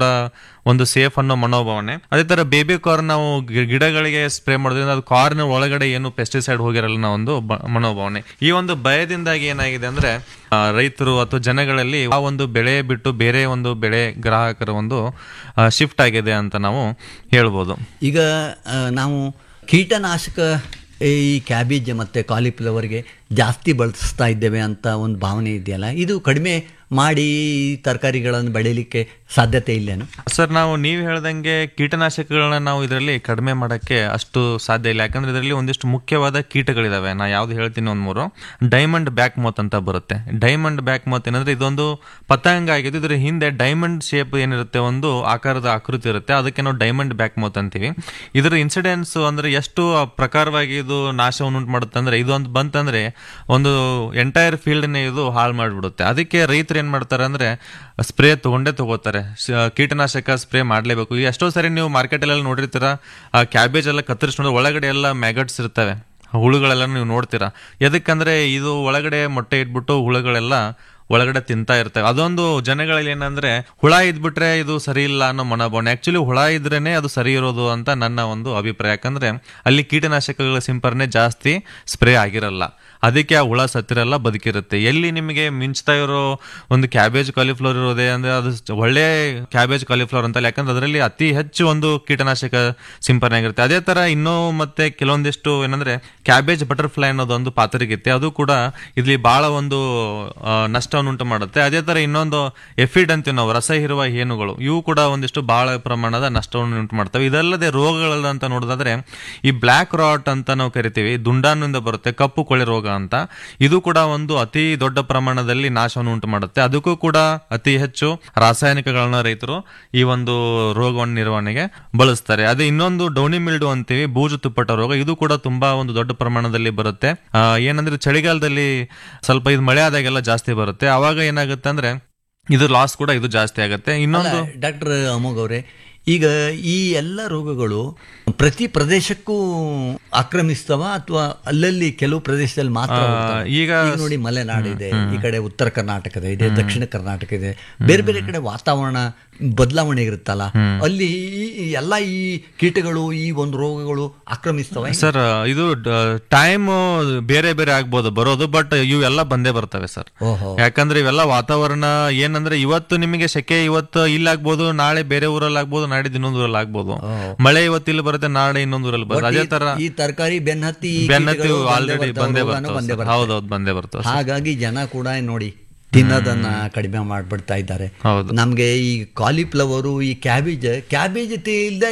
ಕೂಡ ಒಂದು ಸೇಫ್ ಅನ್ನೋ ಮನೋಭಾವನೆ ಅದೇ ತರ ಬೇಬಿ ಕಾರ್ನ್ ನಾವು ಗಿ- ಗಿಡಗಳಿಗೆ ಸ್ಪ್ರೇ ಮಾಡೋದ್ರಿಂದ ಅದು ಕಾರ್ನ್ ಒಳಗಡೆ ಏನು ಪೆಸ್ಟಿಸೈಡ್ ಹೋಗಿರಲ್ಲ ಅನ್ನೋ ಒಂದು ಬ- ಮನೋಭಾವನೆ ಈ ಒಂದು ಭಯದಿಂದಾಗಿ ಏನಾಗಿದೆ ಅಂದ್ರೆ ಆ, ರೈತರು ಅಥವಾ ಜನಗಳಲ್ಲಿ ಆ ಒಂದು ಬೆಳೆ ಬಿಟ್ಟು ಬೇರೆ ಒಂದು ಬೆಳೆ ಗ್ರಾಹಕರ ಒಂದು ಶಿಫ್ಟ್ ಆಗಿದೆ ಅಂತ ನಾವು ಹೇಳ್ಬೋದು ಈಗ ಆ, ನಾವು ಕೀಟನಾಶಕ ಈ ಕ್ಯಾಬೇಜ್ ಮತ್ತು ಕಾಲಿಫ್ಲವರ್ಗೆ ಜಾಸ್ತಿ ಬಳಸ್ತಾ ಇದ್ದೇವೆ ಅಂತ ಒಂದು ಭಾವನೆ ಇದೆಯಲ್ಲ ಇದು ಕಡಿಮೆ ಮಾಡಿ ಈ ತರಕಾರಿಗಳನ್ನು ಬೆಳೀಲಿಕ್ಕೆ ಸಾಧ್ಯತೆ ಇಲ್ಲೇನು ಸರ್ ನಾವು ನೀವು ಹೇಳ್ದಂಗೆ ಕೀಟನಾಶಕಗಳನ್ನ ನಾವು ಇದರಲ್ಲಿ ಕಡಿಮೆ ಮಾಡಕ್ಕೆ ಅಷ್ಟು ಸಾಧ್ಯ ಇಲ್ಲ ಯಾಕಂದ್ರೆ ಇದರಲ್ಲಿ ಒಂದಿಷ್ಟು ಮುಖ್ಯವಾದ ಕೀಟಗಳಿದಾವೆ ನಾ ಯಾವ್ದು ಹೇಳ್ತೀನಿ ಒಂದ್ ಮೂರು ಡೈಮಂಡ್ ಬ್ಯಾಕ್ ಮೌತ್ ಅಂತ ಬರುತ್ತೆ ಡೈಮಂಡ್ ಬ್ಯಾಕ್ ಮೌತ್ ಏನಂದ್ರೆ ಇದೊಂದು ಪತಂಗ ಆಗಿದ್ದು ಇದ್ರ ಹಿಂದೆ ಡೈಮಂಡ್ ಶೇಪ್ ಏನಿರುತ್ತೆ ಒಂದು ಆಕಾರದ ಆಕೃತಿ ಇರುತ್ತೆ ಅದಕ್ಕೆ ನಾವು ಡೈಮಂಡ್ ಬ್ಯಾಕ್ ಮೌತ್ ಅಂತೀವಿ ಇದರ ಇನ್ಸಿಡೆನ್ಸ್ ಅಂದ್ರೆ ಎಷ್ಟು ಪ್ರಕಾರವಾಗಿ ಇದು ನಾಶವನ್ನು ಉಂಟು ಮಾಡುತ್ತೆ ಅಂದ್ರೆ ಇದೊಂದು ಬಂತಂದ್ರೆ ಒಂದು ಎಂಟೈರ್ ಫೀಲ್ಡ್ನೇ ಇದು ಹಾಳು ಮಾಡಿಬಿಡುತ್ತೆ ಅದಕ್ಕೆ ರೈತರು ಏನ್ ಮಾಡ್ತಾರೆ ಅಂದ್ರೆ ಸ್ಪ್ರೇ ತಗೊಂಡೇ ತಗೋತಾರೆ ಶ- ಕೀಟನಾಶಕ ಸ್ಪ್ರೇ ಮಾಡಲೇಬೇಕು ಈ ಎಷ್ಟೋ ಸರಿ ನೀವು ಮಾರ್ಕೆಟಲ್ಲೆಲ್ಲ ನೋಡಿರ್ತೀರ ಆ ಕ್ಯಾಬೇಜ್ ಎಲ್ಲ ಕತ್ತರಿಸಿ ನೋಡಿದ್ರೆ ಒಳಗಡೆ ಎಲ್ಲ ಮ್ಯಾಗಟ್ಸ್ ಇರ್ತವೆ ಹುಳುಗಳೆಲ್ಲ ನೀವು ನೋಡ್ತೀರಾ ಎದಕ್ಕಂದ್ರೆ ಇದು ಒಳಗಡೆ ಮೊಟ್ಟೆ ಇಟ್ಬಿಟ್ಟು ಹುಳುಗಳೆಲ್ಲ ಒಳಗಡೆ ತಿಂತಾ ಇರ್ತವೆ ಅದೊಂದು ಜನಗಳಲ್ಲಿ ಏನಂದ್ರೆ ಹುಳ ಇದ್ಬಿಟ್ರೆ ಇದು ಸರಿ ಇಲ್ಲ ಅನ್ನೋ ಮನೋಭಾವನೆ ಆಕ್ಚುಲಿ ಹುಳ ಇದ್ರೇನೆ ಅದು ಸರಿ ಇರೋದು ಅಂತ ನನ್ನ ಒಂದು ಅಭಿಪ್ರಾಯ ಯಾಕಂದ್ರೆ ಅಲ್ಲಿ ಕೀಟನಾಶಕಗಳ ಸಿಂಪರಣೆ ಜಾಸ್ತಿ ಸ್ಪ್ರೇ ಆಗಿರಲ್ಲ ಅದಕ್ಕೆ ಆ ಹುಳ ಸತ್ತಿರಲ್ಲ ಬದುಕಿರುತ್ತೆ ಎಲ್ಲಿ ನಿಮಗೆ ಮಿಂಚ್ತಾ ಇರೋ ಒಂದು ಕ್ಯಾಬೇಜ್ ಕಾಲಿಫ್ಲವರ್ ಇರೋದೇ ಅಂದ್ರೆ ಅದು ಸ್- ಒಳ್ಳೆ ಕ್ಯಾಬೇಜ್ ಕಾಲಿಫ್ಲವರ್ ಅಂತ ಯಾಕಂದ್ರೆ ಅದರಲ್ಲಿ ಅತಿ ಹೆಚ್ಚು ಒಂದು ಕೀಟನಾಶಕ ಸಿಂಪರಣೆ ಆಗಿರುತ್ತೆ ಅದೇ ತರ ಇನ್ನೂ ಮತ್ತೆ ಕೆಲವೊಂದಿಷ್ಟು ಏನಂದ್ರೆ ಕ್ಯಾಬೇಜ್ ಬಟರ್ಫ್ಲೈ ಅನ್ನೋದು ಒಂದು ಪಾತ್ರಿಗಿತ್ತೆ ಅದು ಕೂಡ ಇಲ್ಲಿ ಬಹಳ ಒಂದು ಆ, ನಷ್ಟವನ್ನು ಉಂಟು ಮಾಡುತ್ತೆ ಅದೇ ತರ ಇನ್ನೊಂದು ಎಫಿಡ್ ಅಂತೀವಿ ನಾವು ರಸ ಹೀರುವ ಹೇನುಗಳು ಇವು ಕೂಡ ಒಂದಿಷ್ಟು ಬಹಳ ಪ್ರಮಾಣದ ನಷ್ಟವನ್ನು ಉಂಟು ಮಾಡ್ತವೆ ಇದಲ್ಲದೆ ರೋಗಗಳು ಅಂತ ನೋಡೋದಾದ್ರೆ ಈ ಬ್ಲ್ಯಾಕ್ ರಾಟ್ ಅಂತ ನಾವು ಕರಿತೀವಿ ದುಂಡಾನಿಂದ ಬರುತ್ತೆ ಕಪ್ಪು ಕೊಳೆ ರೋಗ ಅಂತ ಇದು ಕೂಡ ಒಂದು ಅತಿ ದೊಡ್ಡ ಪ್ರಮಾಣದಲ್ಲಿ ನಾಶವನ್ನು ಉಂಟು ಮಾಡುತ್ತೆ ಅದಕ್ಕೂ ಕೂಡ ಅತಿ ಹೆಚ್ಚು ರಾಸಾಯನಿಕಗಳನ್ನ ರೈತರು ಈ ಒಂದು ರೋಗವನ್ನು ನಿರ್ವಹಣೆಗೆ ಬಳಸ್ತಾರೆ ಅದೇ ಇನ್ನೊಂದು ಡೌನಿ ಮಿಲ್ಡು ಅಂತೀವಿ ಬೂಜು ತುಪ್ಪಟ ರೋಗ ಇದು ಕೂಡ ತುಂಬಾ ಒಂದು ದೊಡ್ಡ ಪ್ರಮಾಣದಲ್ಲಿ ಬರುತ್ತೆ ಆ, ಏನಂದ್ರೆ ಚಳಿಗಾಲದಲ್ಲಿ ಸ್ವಲ್ಪ ಇದು ಮಳೆ ಆದಾಗೆಲ್ಲ ಜಾಸ್ತಿ ಬರುತ್ತೆ ಅವಾಗ ಏನಾಗುತ್ತೆ ಅಂದ್ರೆ ಇದು ಲಾಸ್ ಕೂಡ ಇದು ಜಾಸ್ತಿ ಆಗುತ್ತೆ ಇನ್ನೊಂದು ಡಾಕ್ಟರ್ ಅಮೋಘ್ ಅವರೇ ಈಗ ಈ ಎಲ್ಲ ರೋಗಗಳು ಪ್ರತಿ ಪ್ರದೇಶಕ್ಕೂ ಆಕ್ರಮಿಸ್ತವ ಅಥವಾ ಅಲ್ಲಲ್ಲಿ ಕೆಲವು ಪ್ರದೇಶದಲ್ಲಿ ಮಾತ್ರ ಹೋಗ್ತವಾ? ಈಗ ಈಗ ನೋಡಿ ಮಲೆನಾಡು ಇದೆ ಈ ಕಡೆ ಉತ್ತರ ಕರ್ನಾಟಕದ ಇದೆ ದಕ್ಷಿಣ ಕರ್ನಾಟಕ ಇದೆ ಬೇರೆ ಬೇರೆ ಕಡೆ ವಾತಾವರಣ ಬದಲಾವಣೆ ಇರುತ್ತಲ್ಲ ಅಲ್ಲಿ ಈ- ಈ ಎಲ್ಲ ಈ ಕೀಟಗಳು ಈ ಒಂದು ರೋಗಗಳು ಆಕ್ರಮಿಸ್ತವೆ ಸರ್ ಇದು ಟೈಮ್ ಬೇರೆ ಬೇರೆ ಆಗ್ಬೋದು ಬರೋದು ಬಟ್ ಇವೆಲ್ಲ ಬಂದೇ ಬರ್ತವೆ ಸರ್ ಓಹೋ ಯಾಕಂದ್ರೆ ಇವೆಲ್ಲ ವಾತಾವರಣ ಏನಂದ್ರೆ ಇವತ್ತು ನಿಮಗೆ ಸೆಕೆ ಇವತ್ತು ಇಲ್ಲಾಗ್ಬೋದು ನಾಳೆ ಬೇರೆ ಊರಲ್ಲಿ ಆಗ್ಬೋದು ನಾಡಿದ್ದು ಇನ್ನೊಂದು ಊರಲ್ಲಿ ಆಗ್ಬೋದು ಮಳೆ ಇವತ್ತು ಇಲ್ಲಿ ಬರುತ್ತೆ ನಾಳೆ ಇನ್ನೊಂದು ಊರಲ್ಲಿ ಬರುತ್ತೆ ಅದೇ ತರ ಈ ತರಕಾರಿ ಬೆನ್ನತ್ತಿ ಈ ಬೆನ್ನತ್ತಿ ಕೀಟಗಳು ಬಂದೇ ಆಲ್ರೆಡಿ ಬರ್ತಾವೆ, ಬಂದೇ ರೋಗಾನು ಬರ್ತವೆ ಬಂದೇ ಸರ್. ಬರ್ತವೆ. ಹೌದೌದು ಬಂದೇ ಬರ್ತವೆ ಸರ್. ಹಾಗಾಗಿ ಜನ ಕೂಡ ನೋಡಿ ತಿನ್ನೋದನ್ನ ಕಡಿಮೆ ಮಾಡ್ಬಿಡ್ತಾ ಇದ್ದಾರೆ ಹೌದು ನಮಗೆ ಈ ಕಾಲಿಫ್ಲವರು ಈ ಕ್ಯಾಬೇಜ್ ಕ್ಯಾಬೇಜ್ ಇಲ್ಲದೆ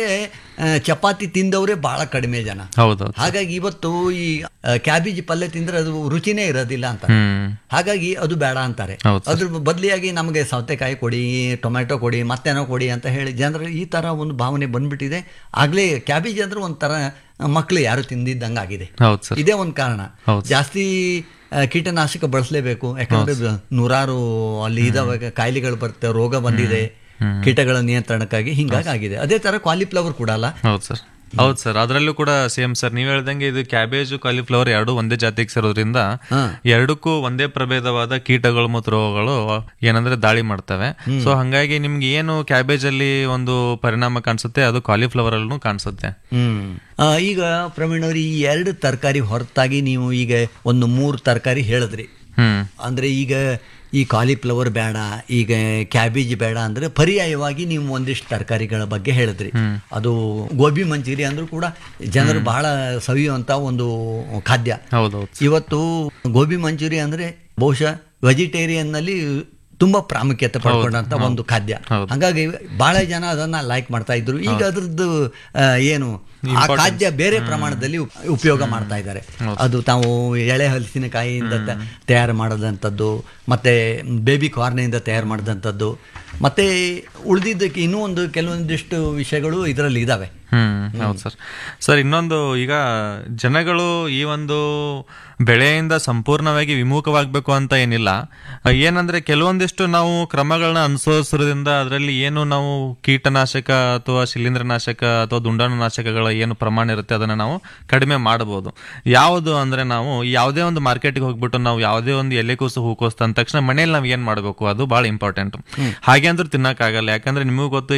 ಚಪಾತಿ ತಿಂದವರೇ ಬಹಳ ಕಡಿಮೆ ಜನ ಹೌದೌದು ಹಾಗಾಗಿ ಇವತ್ತು ಈ ಕ್ಯಾಬೇಜ್ ಪಲ್ಯ ತಿಂದ್ರೆ ಅದು ರುಚಿನೇ ಇರೋದಿಲ್ಲ ಅಂತ ಹ್ಮ್ ಹಾಗಾಗಿ ಅದು ಬೇಡ ಅಂತಾರೆ ಹೌದು ಅದ್ರ ಬದಲಿಯಾಗಿ ನಮಗೆ ಸೌತೆಕಾಯಿ ಕೊಡಿ ಟೊಮೆಟೊ ಕೊಡಿ ಮತ್ತೇನೋ ಕೊಡಿ ಅಂತ ಹೇಳಿ ಜನರು ಈ ತರ ಒಂದು ಭಾವನೆ ಬಂದ್ಬಿಟ್ಟಿದೆ ಆಗ್ಲೇ ಕ್ಯಾಬೇಜ್ ಅಂದ್ರೆ ಒಂಥರ ಮಕ್ಕಳು ಯಾರು ತಿಂದಿದ್ದಂಗೆ ಆಗಿದೆ ಹೌದು ಸರ್ ಇದೇ ಒಂದು ಕಾರಣ ಹೌದು. ಜಾಸ್ತಿ ಆ, ಕೀಟನಾಶಕ ಬಳಸಲೇಬೇಕು ಯಾಕಂದ್ರೆ ನೂರಾರು ಅಲ್ಲಿ ಇದಾವೆ ಕಾಯಿಲೆಗಳು ಬರುತ್ತೆ ರೋಗ ಬಂದಿದೆ ಕೀಟಗಳ ನಿಯಂತ್ರಣಕ್ಕಾಗಿ ಹಿಂಗಾಗಿ ಆಗಿದೆ ಅದೇ ತರ ಕಾಲಿಫ್ಲವರ್ ಕೂಡ ಅಲ್ಲ ಹೌದು ಸರ್ ಹೌದು ಸರ್ ಅದರಲ್ಲೂ ಕೂಡ ಸೇಮ್ ಸರ್ ನೀವು ಹೇಳ್ದಂಗೆ ಇದು ಕ್ಯಾಬೇಜ್ ಕಾಲಿಫ್ಲವರ್ ಎರಡು ಒಂದೇ ಜಾತಿಗೆ ಸೇರೋದ್ರಿಂದ ಹಾ. ಎರಡಕ್ಕೂ ಒಂದೇ ಪ್ರಭೇದವಾದ ಕೀಟಗಳು ಮತ್ತು ರೋಗಗಳು ಏನಂದ್ರೆ ದಾಳಿ ಮಾಡ್ತವೆ ಸೊ ಹಂಗಾಗಿ ನಿಮ್ಗೆ ಏನು ಕ್ಯಾಬೇಜ್ ಅಲ್ಲಿ ಒಂದು ಪರಿಣಾಮ ಕಾಣಿಸುತ್ತೆ ಅದು ಕಾಲಿಫ್ಲವರ್ ಅಲ್ಲೂ ಕಾಣಿಸುತ್ತೆ ಹ್ಮ್ ಆ, ಈಗ ಪ್ರವೀಣ್ ಅವ್ರಿ ಈ ಎರಡು ತರಕಾರಿ ಹೊರತಾಗಿ ನೀವು ಈಗ ಒಂದು ಮೂರು ತರಕಾರಿ ಹೇಳಿದ್ರಿ ಹ್ಮ್ ಅಂದ್ರೆ ಈಗ ಈ ಕಾಲಿಫ್ಲವರ್ ಬೇಡ ಈಗ ಕ್ಯಾಬೇಜ್ ಬೇಡ ಅಂದ್ರೆ ಪರ್ಯಾಯವಾಗಿ ನೀವು ಒಂದಿಷ್ಟು ತರಕಾರಿಗಳ ಬಗ್ಗೆ ಹೇಳಿದ್ರಿ ಅದು ಗೋಬಿ ಮಂಚೂರಿ ಅಂದ್ರೂ ಕೂಡ ಜನರು ಬಹಳ ಸವಿಯುವಂತ ಒಂದು ಖಾದ್ಯ ಹೌದೌದು ಇವತ್ತು ಗೋಬಿ ಮಂಚೂರಿ ಅಂದ್ರೆ ಬಹುಶಃ ವೆಜಿಟೇರಿಯನ್ ನಲ್ಲಿ ತುಂಬಾ ಪ್ರಾಮುಖ್ಯತೆ ಪಡ್ಕೊಂಡಂತ ಒಂದು ಖಾದ್ಯ ಹಾಗಾಗಿ ಬಹಳ ಜನ ಅದನ್ನ ಲೈಕ್ ಮಾಡ್ತಾ ಇದ್ರು ಈಗ ಅದ್ರದ್ದು ಆ, ಏನು ಆ ಖಾದ್ಯ ಬೇರೆ ಪ್ರಮಾಣದಲ್ಲಿ ಉಪ್- ಉಪಯೋಗ ಮಾಡ್ತಾ ಇದ್ದಾರೆ ಅದು ತಾವು ಎಳೆ ಹಲಸಿನಕಾಯಿಯಿಂದ ತ- ತಯಾರು ಮಾಡೋದಂಥದ್ದು ಮತ್ತೆ ಬೇಬಿ ಕಾರ್ನಿಂದ ತಯಾರು ಮಾಡಿದಂಥದ್ದು ಮತ್ತೆ ಉಳಿದಿದ್ದಕ್ಕೆ ಇನ್ನೂ ಒಂದು ಕೆಲವೊಂದಿಷ್ಟು ವಿಷಯಗಳು ಇದರಲ್ಲಿ ಇದಾವೆ ಹ್ಮ್ ಹೌದು ಸರ್ ಸರ್ ಇನ್ನೊಂದು ಈಗ ಜನಗಳು ಈ ಒಂದು ಬೆಳೆಯಿಂದ ಸಂಪೂರ್ಣವಾಗಿ ವಿಮುಖವಾಗಬೇಕು ಅಂತ ಏನಿಲ್ಲ ಆ, ಏನಂದ್ರೆ ಕೆಲವೊಂದಿಷ್ಟು ನಾವು ಕ್ರಮಗಳನ್ನ ಅನುಸರಿಸೋದ್ರಿಂದ ಅದರಲ್ಲಿ ಏನು ನಾವು ಕೀಟನಾಶಕ ಅಥವಾ ಶಿಲೀಂಧ್ರನಾಶಕ ಅಥವಾ ದುಂಡಾಣುನಾಶಕಗಳ ಏನು ಪ್ರಮಾಣ ಇರುತ್ತೆ ಅದನ್ನ ನಾವು ಕಡಿಮೆ ಮಾಡಬಹುದು ಯಾವುದು ಅಂದ್ರೆ ನಾವು ಯಾವುದೇ ಒಂದು ಮಾರ್ಕೆಟ್ಗೆ ಹೋಗ್ಬಿಟ್ಟು ನಾವು ಯಾವುದೇ ಒಂದು ಎಲೆಕೋಸು ಹೂಕೋಸು ಅಂದ ತಕ್ಷಣ ಮನೇಲಿ ನಾವು ಏನ್ ಮಾಡಬೇಕು ಅದು ಬಹಳ ಇಂಪಾರ್ಟೆಂಟ್ ಹಾಗೆ ಅಂದ್ರೆ ತಿನ್ನಕ್ಕಾಗಲ್ಲ ಯಾಕಂದ್ರೆ ನಿಮಗೂ ಗೊತ್ತು